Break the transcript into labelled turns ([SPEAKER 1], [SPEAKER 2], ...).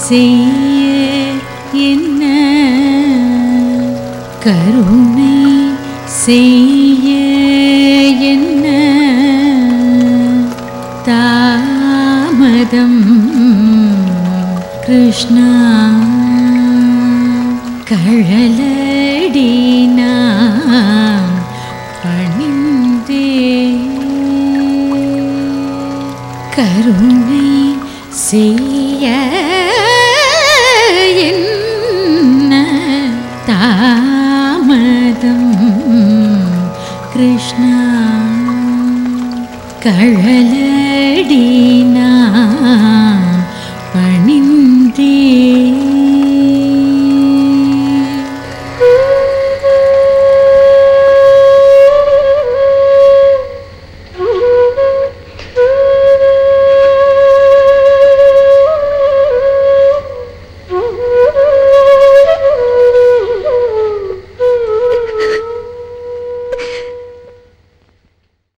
[SPEAKER 1] செய்ய என்ன கருணை செய்ய என்ன தாமதம் கிருஷ்ணா கழலடி நான் பணிந்தே கருணை செய்ய என்ன தாமதம் கிருஷ்ணா கழலடி நான்